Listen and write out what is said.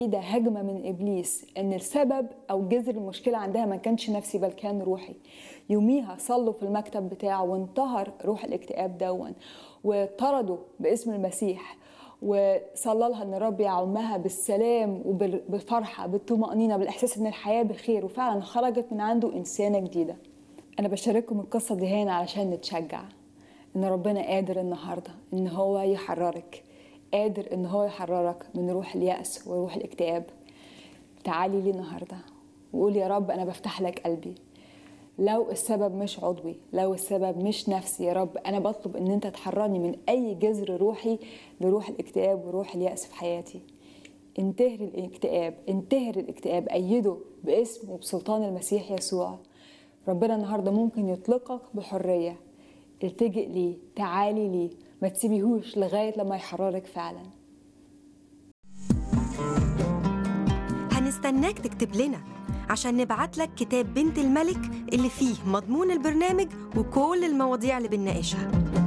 ده هجمة من إبليس إن السبب أو جذر المشكلة عندها ما كانش نفسي بل كان روحي يوميها صلوا في المكتب بتاعه وانتهر روح الاكتئاب دون وطردوا باسم المسيح وصلى لها ان الرب يعمها بالسلام وبالفرحه بالطمانينه بالاحساس ان الحياه بخير وفعلا خرجت من عنده انسانه جديده انا بشارككم القصه دي هنا علشان نتشجع ان ربنا قادر النهارده ان هو يحررك قادر ان هو يحررك من روح اليأس وروح الاكتئاب تعالي لي النهارده وقول يا رب انا بفتح لك قلبي لو السبب مش عضوي لو السبب مش نفسي يا رب انا بطلب ان انت تحررني من اي جذر روحي لروح الاكتئاب وروح اليأس في حياتي انتهر الاكتئاب انتهر الاكتئاب ايده باسم وبسلطان المسيح يسوع ربنا النهارده ممكن يطلقك بحريه التجئ ليه تعالي ليه ما تسيبيهوش لغايه لما يحررك فعلا هنستناك تكتب لنا عشان نبعت لك كتاب بنت الملك اللي فيه مضمون البرنامج وكل المواضيع اللي بنناقشها